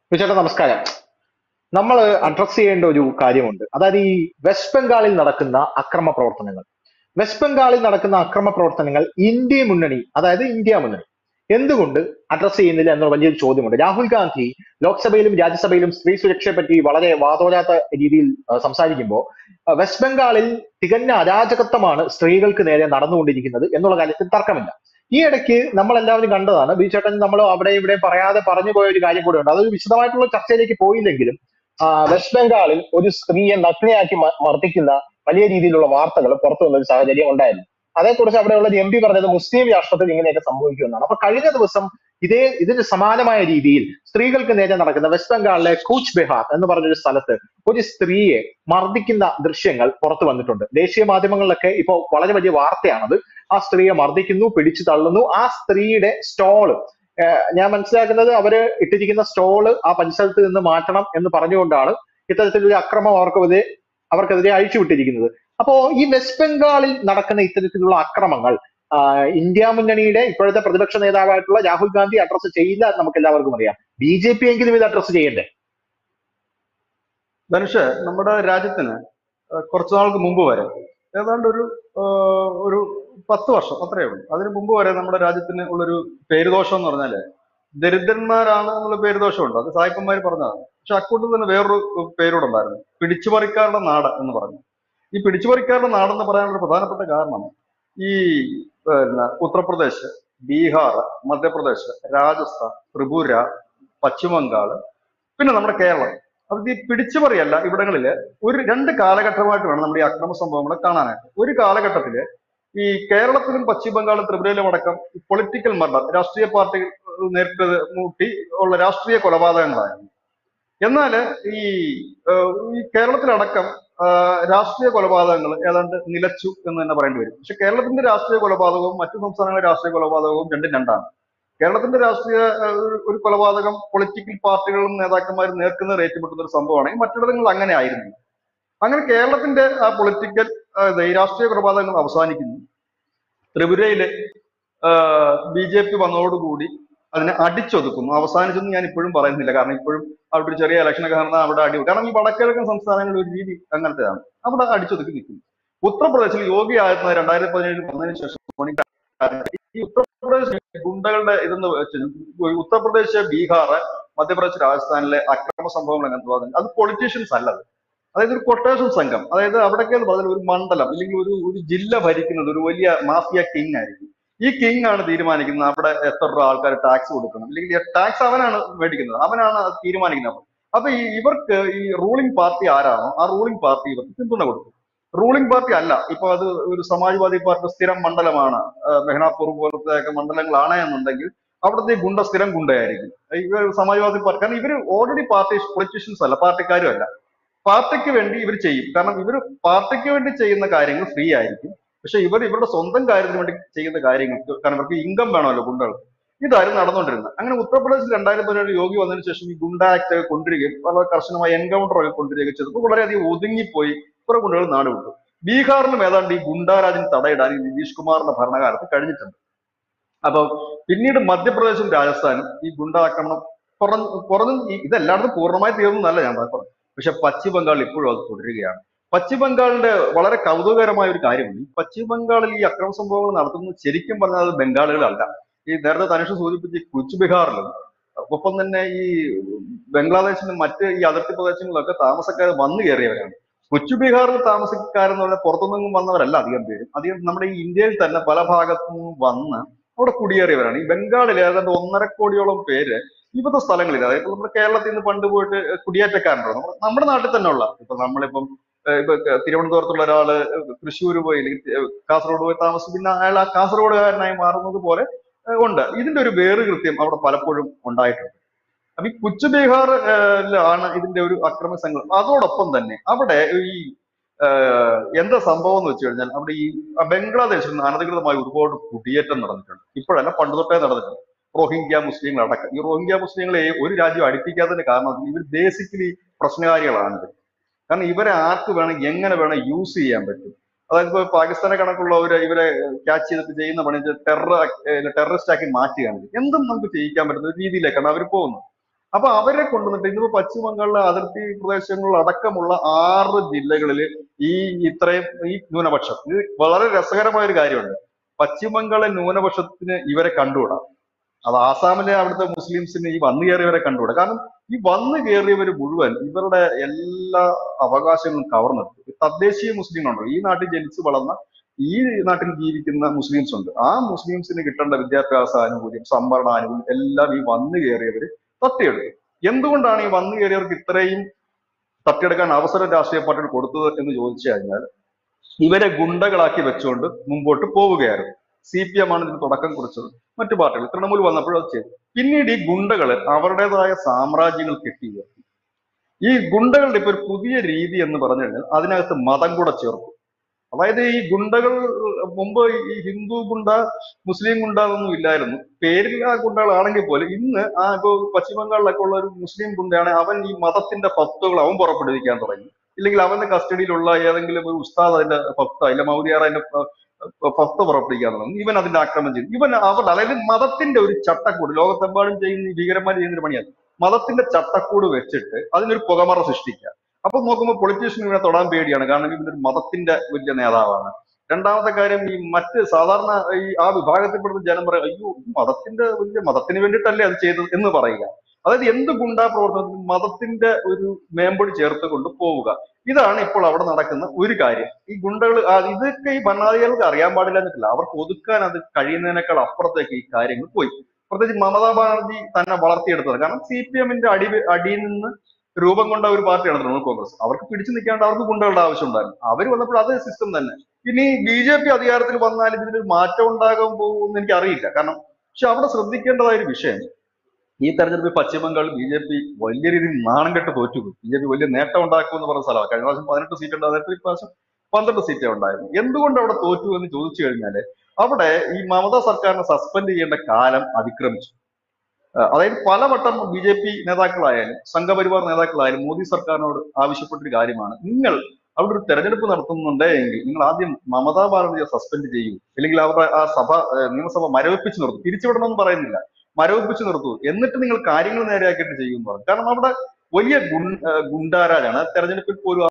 ചേട്ടാ നമസ്കാരം നമ്മൾ അഡ്രസ് ചെയ്യേണ്ട ഒരു കാര്യമുണ്ട് അതായത് ഈ വെസ്റ്റ് ബംഗാളിൽ നടക്കുന്ന അക്രമ പ്രവർത്തനങ്ങൾ വെസ്റ്റ് ബംഗാളിൽ നടക്കുന്ന അക്രമ പ്രവർത്തനങ്ങൾ ഇന്ത്യ മുന്നണി അതായത് ഇന്ത്യ മുന്നണി എന്തുകൊണ്ട് അഡ്രസ് ചെയ്യുന്നില്ല എന്ന വലിയൊരു ചോദ്യമുണ്ട് രാഹുൽ ഗാന്ധി ലോക്സഭയിലും രാജ്യസഭയിലും സ്ത്രീ സുരക്ഷയെ പറ്റി വളരെ വാതോരാത്ത രീതിയിൽ ആ, സംസാരിക്കുമ്പോൾ ആ, വെസ്റ്റ് ബംഗാളിൽ തികഞ്ഞ അരാജകത്വമാണ് സ്ത്രീകൾക്ക് നേരെ നടന്നുകൊണ്ടിരിക്കുന്നത് എന്നുള്ള കാര്യത്തിൽ തർക്കമില്ല ഈ ഇടയ്ക്ക് നമ്മൾ എല്ലാവരും കണ്ടതാണ് ബി ചേട്ടൻ നമ്മൾ അവിടെ ഇവിടെ പറയാതെ പറഞ്ഞു പോയ ഒരു കാര്യം കൂടെ ഉണ്ട് അതൊരു വിശദമായിട്ടുള്ള ചർച്ചയിലേക്ക് പോയില്ലെങ്കിലും ആ, വെസ്റ്റ് ബംഗാളിൽ ഒരു സ്ത്രീയെ നഗ്നയാക്കി മ- മർദ്ദിക്കുന്ന വലിയ രീതിയിലുള്ള വാർത്തകൾ പുറത്തു വന്ന ഒരു സാഹചര്യം ഉണ്ടായിരുന്നു അതേക്കുറിച്ച് അവിടെയുള്ള എം പി പറഞ്ഞത് മുസ്ലിം രാഷ്ട്രത്തിൽ ഇങ്ങനെയൊക്കെ സംഭവിക്കുമെന്നാണ് അപ്പൊ കഴിഞ്ഞ ദിവസം ഇതേ ഇതിന് സമാനമായ രീതിയിൽ സ്ത്രീകൾക്ക് നേരെ നടക്കുന്ന വെസ്റ്റ് ബംഗാളിലെ കൂച്ച് ബെഹാർ എന്ന് പറഞ്ഞൊരു സ്ഥലത്ത് ഒരു സ്ത്രീയെ മർദ്ദിക്കുന്ന ദൃശ്യങ്ങൾ പുറത്തു വന്നിട്ടുണ്ട് ദേശീയ മാധ്യമങ്ങളിലൊക്കെ ഇപ്പോൾ വളരെ വലിയ വാർത്തയാണത് ആ സ്ത്രീയെ മർദ്ദിക്കുന്നു പിടിച്ചു തള്ളുന്നു ആ സ്ത്രീയുടെ സ്റ്റോള് ഞാൻ മനസ്സിലാക്കുന്നത് അവര് ഇട്ടിരിക്കുന്ന സ്റ്റോള് ആ പരിസരത്ത് നിന്ന് മാറ്റണം എന്ന് പറഞ്ഞുകൊണ്ടാണ് ഇത്തരത്തിലൊരു അക്രമം അവർക്കെതിരെ അവർക്കെതിരെ അഴിച്ചുവിട്ടിരിക്കുന്നത് അപ്പോ ഈ വെസ്റ്റ് ബംഗാളിൽ നടക്കുന്ന ഇത്തരത്തിലുള്ള അക്രമങ്ങൾ ആ, ഇന്ത്യ മുന്നണിയുടെ ഇപ്പോഴത്തെ പ്രതിപക്ഷ നേതാവായിട്ടുള്ള രാഹുൽ ഗാന്ധി അഡ്രസ് ചെയ്യില്ല എന്ന് നമുക്ക് എല്ലാവർക്കും അറിയാം ബി ജെ പി എങ്കിലും ഇത് അഡ്രസ് ചെയ്യണ്ടേ ധനുഷ് നമ്മുടെ രാജ്യത്തിന് ഏഹ് കുറച്ചു നാൾക്ക് മുമ്പ് വരെ ഏതാണ്ട് ഒരു ഏഹ് ഒരു പത്ത് വർഷം അത്രയേ ഉള്ളൂ അതിന് മുമ്പ് വരെ നമ്മുടെ രാജ്യത്തിന് ഉള്ളൊരു പേരുദോഷം എന്ന് പറഞ്ഞാല് ദരിദ്രന്മാരാണ് എന്നുള്ള പേരുദോഷമുണ്ട് അത് സായിപ്പന്മാർ പറഞ്ഞതാണ് പക്ഷെ അക്കൂട്ടത്തിൽ തന്നെ വേറൊരു പേരൂടെ ഉണ്ടായിരുന്നു പിടിച്ചുപറിക്കാരുടെ നാട് എന്ന് പറഞ്ഞു ഈ പിടിച്ചുപറിക്കാരുടെ നാടെന്ന് പറയാനുള്ള പ്രധാനപ്പെട്ട കാരണം ഈ പിന്നെ ഉത്തർപ്രദേശ് ബീഹാർ മധ്യപ്രദേശ് രാജസ്ഥാൻ ത്രിപുര പശ്ചിമ ബംഗാൾ പിന്നെ നമ്മുടെ കേരളം അപ്പൊ ഈ പിടിച്ചുപറിയല്ല ഇവിടങ്ങളില് ഒരു രണ്ട് കാലഘട്ടമായിട്ട് വേണം നമ്മുടെ ഈ അക്രമ സംഭവങ്ങളെ കാണാനായിട്ട് ഒരു കാലഘട്ടത്തില് ഈ കേരളത്തിലും പശ്ചിമ ബംഗാളും ത്രിപുരയിലും അടക്കം പൊളിറ്റിക്കൽ മർഡർ രാഷ്ട്രീയ പാർട്ടികൾ നേരിട്ട് മൂട്ടി ഉള്ള രാഷ്ട്രീയ കൊലപാതകങ്ങളായിരുന്നു എന്നാല് ഈ ഏഹ്, ഈ കേരളത്തിലടക്കം ആഹ്, രാഷ്ട്രീയ കൊലപാതകങ്ങൾ ഏതാണ്ട് നിലച്ചു എന്ന് തന്നെ പറയേണ്ടി വരും പക്ഷെ കേരളത്തിന്റെ രാഷ്ട്രീയ കൊലപാതകവും മറ്റു സംസ്ഥാനങ്ങളിലെ രാഷ്ട്രീയ കൊലപാതകവും രണ്ടും രണ്ടാണ് കേരളത്തിന്റെ രാഷ്ട്രീയ ഏഹ്, ഒരു- ഒരു കൊലപാതകം പൊളിറ്റിക്കൽ പാർട്ടികളും നേതാക്കന്മാരും നേർക്കുന്ന ഏറ്റുമുട്ടുന്ന ഒരു സംഭവമാണെങ്കിൽ മറ്റിടങ്ങളിൽ അങ്ങനെ ആയിരുന്നില്ല അങ്ങനെ കേരളത്തിന്റെ ആ പൊളിറ്റിക്കൽ ഈ രാഷ്ട്രീയ കൊലപാതകങ്ങൾ അവസാനിക്കുന്നു ത്രിപുരയില് ബി ജെ പി വന്നതോടുകൂടി അതിനെ അടിച്ചൊതുക്കുന്നു അവസാനിച്ചെന്ന് ഞാൻ ഇപ്പോഴും പറയുന്നില്ല കാരണം ഇപ്പോഴും അവിടെ ഒരു ചെറിയ ഇലക്ഷൻ ഒക്കെ നടന്നാൽ അവിടെ അടി കാരണം ഈ വടക്കിഴക്കൻ സംസ്ഥാനങ്ങളുടെ ഒരു രീതി അങ്ങനത്തെയാണ് അവിടെ അടിച്ചൊതുക്കി നിൽക്കുന്നു ഉത്തർപ്രദേശിൽ യോഗി ആയിരുന്നത് രണ്ടായിരത്തി പതിനേഴിൽ വന്നതിന് ശേഷം ഈ ഉത്തർപ്രദേശ് ഗുണ്ടകളുടെ ഇതെന്ന് വെച്ച് ഉത്തർപ്രദേശ് ബീഹാർ മധ്യപ്രദേശ് രാജസ്ഥാനിലെ അക്രമ സംഭവങ്ങൾ അങ്ങനത്തെ പറഞ്ഞാൽ അത് പൊളിറ്റീഷ്യൻസ് അല്ലത് അതായത് ഒരു കൊട്ടേഷൻ സംഘം അതായത് അവിടേക്ക് എന്ന് പറഞ്ഞാൽ ഒരു മണ്ഡലം അല്ലെങ്കിൽ ഒരു ഒരു ജില്ല ഭരിക്കുന്നത് ഒരു വലിയ മാഫിയ കിങ് ആയിരിക്കും ഈ കിങ് ആണ് തീരുമാനിക്കുന്നത് അവിടെ എത്ര രൂപ ആൾക്കാർ ടാക്സ് കൊടുക്കണം അല്ലെങ്കിൽ ടാക്സ് അവനാണ് മേടിക്കുന്നത് അവനാണ് അത് തീരുമാനിക്കുന്നത് അപ്പൊ ഈ ഇവർക്ക് ഈ റൂളിംഗ് പാർട്ടി ആരാണോ ആ റൂളിംഗ് പാർട്ടി ഇവർക്ക് പിന്തുണ കൊടുക്കും റൂളിംഗ് പാർട്ടി അല്ല ഇപ്പൊ അത് ഒരു സമാജ്വാദി പാർട്ടി സ്ഥിരം മണ്ഡലമാണ് ആഹ് മെഹ്നാപൂർ പോലത്തെ ഒക്കെ മണ്ഡലങ്ങളാണ് എന്നുണ്ടെങ്കിൽ അവിടുത്തെ ഈ ഗുണ്ട സ്ഥിരം ഗുണ്ടയായിരിക്കും ഇവർ സമാജ്വാദി പാർട്ടി കാരണം ഇവർ ഓൾറെഡി പാർട്ടി പൊളിറ്റീഷ്യൻസ് അല്ല പാർട്ടിക്കാരും അല്ല പാർട്ടിക്ക് വേണ്ടി ഇവർ ചെയ്യും കാരണം ഇവർ പാർട്ടിക്ക് വേണ്ടി ചെയ്യുന്ന കാര്യങ്ങൾ ഫ്രീ ആയിരിക്കും പക്ഷെ ഇവർ ഇവരുടെ സ്വന്തം കാര്യത്തിന് വേണ്ടി ചെയ്യുന്ന കാര്യങ്ങൾക്ക് കാരണം ഇവർക്ക് ഇൻകം വേണമല്ലോ ഗുണ്ടകൾ ഇതായിരുന്നു നടന്നുകൊണ്ടിരുന്നത് അങ്ങനെ ഉത്തർപ്രദേശിൽ രണ്ടായിരത്തി പതിനേഴ് യോഗി വന്നതിന് ശേഷം ഈ ഗുണ്ട ആക്ട് ഒക്കെ കൊണ്ടുവരികയും വളരെ കർശനമായ എൻകൗണ്ടർ ഒക്കെ കൊണ്ടുവരികയൊക്കെ ചെയ്തപ്പോൾ വളരെയധികം ഒതുങ്ങിപ്പോയി കുറെ ഗുണ്ടകൾ നാട് വിട്ടു ബീഹാറിലും ഏതാണ്ട് ഈ ഗുണ്ടാരാജിന് തടയിടാൻ ഈ നിതീഷ് കുമാറിന്റെ ഭരണകാലത്ത് കഴിഞ്ഞിട്ടുണ്ട് അപ്പൊ പിന്നീട് മധ്യപ്രദേശും രാജസ്ഥാനും ഈ ഗുണ്ട ആക്രമണം കുറഞ്ഞു കുറഞ്ഞു ഈ- ഇതെല്ലായിടത്തും പൂർണ്ണമായി തീർന്നല്ല ഞാൻ പറഞ്ഞു പക്ഷെ പശ്ചിമ ബംഗാളിൽ ഇപ്പോഴും അത് തുടരുകയാണ് പശ്ചിമ ബംഗാളിന്റെ വളരെ കൗതുകകരമായ ഒരു കാര്യമുണ്ട് ഈ പശ്ചിമ ബംഗാളിൽ ഈ അക്രമ സംഭവങ്ങൾ നടത്തുന്നത് ശരിക്കും പറഞ്ഞാൽ അത് ബംഗാളികളല്ല ഈ നേരത്തെ തനുഷ് സൂചിപ്പിച്ച ഈ കുച്ച് ബിഹാറിലും ഒപ്പം തന്നെ ഈ ബംഗ്ലാദേശിലും മറ്റ് ഈ അതിർത്തി പ്രദേശങ്ങളിലൊക്കെ താമസക്കാർ വന്നു കയറിയവരാണ് കൊച്ചു ബീഹാറിൽ താമസക്കാരെന്ന് പറഞ്ഞാൽ പുറത്തുനിന്നും വന്നവരല്ല അധികം പേരും അധികം നമ്മുടെ ഈ ഇന്ത്യയിൽ തന്നെ പല ഭാഗത്തു നിന്നും വന്ന് അവിടെ കുടിയേറിയവരാണ് ഈ ബംഗാളിൽ ഏതാണ്ട് ഒന്നര കോടിയോളം പേര് വിവിധ സ്ഥലങ്ങളിൽ അതായത് നമ്മുടെ കേരളത്തിൽ നിന്ന് പണ്ട് പോയിട്ട് കുടിയേറ്റക്കാരുണ്ടോ നമ്മുടെ നമ്മുടെ നാട്ടിൽ തന്നെ ഉള്ള ഇപ്പൊ നമ്മളിപ്പം ഏഹ് ഇപ്പൊ ക- തിരുവനന്തപുരത്തുള്ള ഒരാള് തൃശ്ശൂർ പോയി അല്ലെങ്കിൽ ഏഹ് കാസർഗോഡ് പോയി താമസിക്കുന്ന അയാൾ ആ കാസർഗോഡുകാരനായി മാറുന്നത് പോലെ ഏഹ് ഉണ്ട് ഇതിന്റെ ഒരു വേറ് കൃത്യം അവിടെ പലപ്പോഴും ഉണ്ടായിട്ടുണ്ട് അപ്പൊ ഈ കുച്ചു ബീഹാറിലാണ് ഇതിന്റെ ഒരു അക്രമ സംഘം അതോടൊപ്പം തന്നെ അവിടെ ഈ ഏഹ് എന്താ സംഭവം എന്ന് വെച്ച് കഴിഞ്ഞാൽ അവിടെ ഈ ബംഗ്ലാദേശിൽ നിന്ന് അനധികൃതമായി ഒരുപാട് കുടിയേറ്റം നടന്നിട്ടുണ്ട് ഇപ്പോഴല്ല പണ്ട് തൊട്ടേ നടന്നിട്ടുണ്ട് റോഹിംഗ്യ മുസ്ലിങ്ങൾ അടക്കം ഈ റോഹിംഗ്യ മുസ്ലിങ്ങളെ ഒരു രാജ്യം അടുപ്പിക്കാത്തതിന്റെ കാരണം ഇവർ ബേസിക്കലി പ്രശ്നകാരികളാണ് ഇവർ കാരണം ഇവരെ ആർക്ക് വേണം എങ്ങനെ വേണം യൂസ് ചെയ്യാൻ പറ്റും അതായത് ഇപ്പൊ പാകിസ്ഥാനെ കണക്കുള്ളവര് ഇവരെ ക്യാച്ച് ചെയ്തിട്ട് ചെയ്യുന്ന പണി ടെറർ ടെററിസ്റ്റ് ആക്കി മാറ്റുകയാണ് എന്തും നമുക്ക് ചെയ്യിക്കാൻ പറ്റുന്ന ഒരു രീതിയിലേക്കാണ് അവർ പോകുന്നത് അപ്പൊ അവരെ കൊണ്ടുവന്നിട്ട് ഇന്നിപ്പോ പശ്ചിമ ബംഗാളിലെ അതിർത്തി പ്രദേശങ്ങളിൽ അടക്കമുള്ള ആറ് ജില്ലകളിൽ ഈ ഇത്രയും ഈ ന്യൂനപക്ഷം ഇത് വളരെ രസകരമായ ഒരു കാര്യമുണ്ട് പശ്ചിമ ബംഗാളിലെ ന്യൂനപക്ഷത്തിന് ഇവരെ കണ്ടുകൂടാ അത് ആസാമിലെ അവിടുത്തെ മുസ്ലിംസിന് ഈ വന്നു കയറിയവരെ കണ്ടുകൂടാ കാരണം ഈ വന്നു കയറിയവർ മുഴുവൻ ഇവരുടെ എല്ലാ അവകാശങ്ങളും കവർന്നെടുത്തു ഈ തദ്ദേശീയ മുസ്ലിങ്ങളുണ്ടോ ഈ നാട്ടിൽ ജനിച്ചു വളർന്ന ഈ നാട്ടിൽ ജീവിക്കുന്ന മുസ്ലിംസ് ഉണ്ട് ആ മുസ്ലിംസിന് കിട്ടേണ്ട വിദ്യാഭ്യാസ ആനുകൂല്യം സംവരണ ആനുകൂല്യം എല്ലാം ഈ വന്നു കയറിയവര് തട്ടിയെടുത്തു എന്തുകൊണ്ടാണ് ഈ വന്നു കയറിയവർക്ക് ഇത്രയും തട്ടിയെടുക്കാൻ അവസരം രാഷ്ട്രീയ പാർട്ടികൾ കൊടുത്തത് എന്ന് ചോദിച്ചു കഴിഞ്ഞാൽ ഇവരെ ഗുണ്ടകളാക്കി വെച്ചുകൊണ്ട് മുമ്പോട്ട് പോവുകയായിരുന്നു സി പി എം ആണ് ഇതിന് തുടക്കം കുറിച്ചത് മറ്റു പാർട്ടികൾ തൃണമൂൽ വന്നപ്പോഴും അത് ചെയ്തു പിന്നീട് ഈ ഗുണ്ടകൾ അവരുടേതായ സാമ്രാജ്യങ്ങൾ കെട്ടിയുയർത്തി ഈ ഗുണ്ടകളുടെ ഇപ്പൊ ഒരു പുതിയ രീതി എന്ന് പറഞ്ഞു കഴിഞ്ഞാൽ അതിനകത്ത് മതം കൂടെ ചേർക്കും അതായത് ഈ ഗുണ്ടകൾ മുമ്പ് ഈ ഹിന്ദു ഗുണ്ട മുസ്ലിം ഗുണ്ട എന്നൊന്നും ഇല്ലായിരുന്നു പേരിൽ ആ ഗുണ്ടകളാണെങ്കിൽ പോലും ഇന്ന് ആ ഇപ്പൊ പശ്ചിമ ബംഗാളിലൊക്കെ ഉള്ള ഒരു മുസ്ലിം ഗുണ്ടയാണ് അവൻ ഈ മതത്തിന്റെ പത്തുകൾ അവൻ പുറപ്പെടുവിക്കാൻ തുടങ്ങി ഇല്ലെങ്കിൽ അവന്റെ കസ്റ്റഡിയിലുള്ള ഏതെങ്കിലും ഒരു ഉസ്താദ് അതിന്റെ പത്ത് അതിന്റെ മൗലിയാർ അതിന്റെ പ- പ- പത്ത് പുറപ്പെടുവിക്കാൻ തുടങ്ങി ഇവൻ അതിന്റെ ആക്രമണം ചെയ്തു ഇവൻ അവർ അതായത് മതത്തിന്റെ ഒരു ചട്ടക്കൂട് ലോകത്തെമ്പാടും ചെയ്യുന്ന ഈ ഭീകരന്മാർ ചെയ്യുന്ന ഒരു പണിയാണ് മതത്തിന്റെ ചട്ടക്കൂട് വെച്ചിട്ട് അതിനൊരു പുകമറ സൃഷ്ടിക്കുക അപ്പൊ നോക്കുമ്പോൾ പൊളിറ്റീഷ്യൻ ഇവനെ തൊടാൻ പേടിയാണ് കാരണം ഇവനൊരു മതത്തിന്റെ വലിയ നേതാവാണ് രണ്ടാമത്തെ കാര്യം ഈ മറ്റ് സാധാരണ ഈ ആ വിഭാഗത്തിൽപ്പെടുന്ന ജനം പറയും അയ്യോ ഇത് മതത്തിന്റെ വലിയ മതത്തിന് വേണ്ടിയിട്ടല്ലേ അത് ചെയ്തത് എന്ന് പറയുക അതായത് എന്ത് ഗുണ്ടാ പ്രവർത്തനത്തിനും മതത്തിന്റെ ഒരു മേമ്പൊടി ചേർത്ത് കൊണ്ട് പോവുക ഇതാണ് ഇപ്പോൾ അവിടെ നടക്കുന്ന ഒരു കാര്യം ഈ ഗുണ്ടകൾ ഇതൊക്കെ ഈ ഭരണാധികാരികൾക്ക് അറിയാൻ പാടില്ല എന്നിട്ടില്ല അവർക്ക് ഒതുക്കാൻ അത് കഴിയുന്നതിനേക്കാൾ അപ്പുറത്തേക്ക് ഈ കാര്യങ്ങൾ പോയി പ്രത്യേകിച്ച് മമതാ ബാനർജി തന്നെ വളർത്തിയെടുത്തത് കാരണം സി പി എമ്മിന്റെ അടി അടിയിൽ നിന്ന് രൂപം കൊണ്ട ഒരു പാർട്ടിയാണ് തൃണമൂൽ കോൺഗ്രസ് അവർക്ക് പിടിച്ചു നിൽക്കാണ്ട് അവർക്ക് ഗുണ്ടകളുടെ ആവശ്യം ഉണ്ടായിരുന്നു അവർ വന്നപ്പോൾ അതേ സിസ്റ്റം തന്നെ ഇനി ബി ജെ പി അധികാരത്തിൽ വന്നാൽ ഇതിനൊരു മാറ്റം ഉണ്ടാകാൻ പോകുമെന്ന് എനിക്ക് അറിയില്ല കാരണം പക്ഷെ അവിടെ ശ്രദ്ധിക്കേണ്ടതായ ഒരു വിഷയം ഈ തെരഞ്ഞെടുപ്പിൽ പശ്ചിമ ബംഗാൾ ബി ജെ പി വലിയ രീതിയിൽ നാണം കെട്ട് തോറ്റുപോയി ബി ജെ പി വലിയ നേട്ടം ഉണ്ടാക്കും എന്ന് പറഞ്ഞ സ്ഥലമാണ് കഴിഞ്ഞ പ്രാവശ്യം പതിനെട്ട് സീറ്റ് ഉണ്ടായിരുന്നു ഇപ്രാവശ്യം പന്ത്രണ്ട് സീറ്റേ ഉണ്ടായിരുന്നു എന്തുകൊണ്ട് അവിടെ തോറ്റു എന്ന് ചോദിച്ചു കഴിഞ്ഞാല് അവിടെ ഈ മമതാ സർക്കാരിനെ സസ്പെൻഡ് ചെയ്യേണ്ട കാലം അതിക്രമിച്ചു അഹ് അതായത് പലവട്ടം ബി ജെ പി നേതാക്കളായാലും സംഘപരിവാർ നേതാക്കളായാലും മോദി സർക്കാരിനോട് ആവശ്യപ്പെട്ടൊരു കാര്യമാണ് നിങ്ങൾ അവിടെ ഒരു തെരഞ്ഞെടുപ്പ് നടത്തുന്നുണ്ടെങ്കിൽ നിങ്ങൾ ആദ്യം മമതാ ബാനർജിയെ സസ്പെൻഡ് ചെയ്യൂ അല്ലെങ്കിൽ അവരുടെ ആ സഭ ഏഹ് നിയമസഭ മരവിപ്പിച്ച് നിർത്തും പിരിച്ചുവിടണമെന്ന് പറയുന്നില്ല മരവിപ്പിച്ച് നിർത്തൂ എന്നിട്ട് നിങ്ങൾ കാര്യങ്ങൾ നേരെയാക്കിയിട്ട് ചെയ്യും എന്ന് പറഞ്ഞു കാരണം അവിടെ വലിയ ഗുൺ ഏഹ് ഗുണ്ടാരാജാണ് തെരഞ്ഞെടുപ്പിൽ പോലും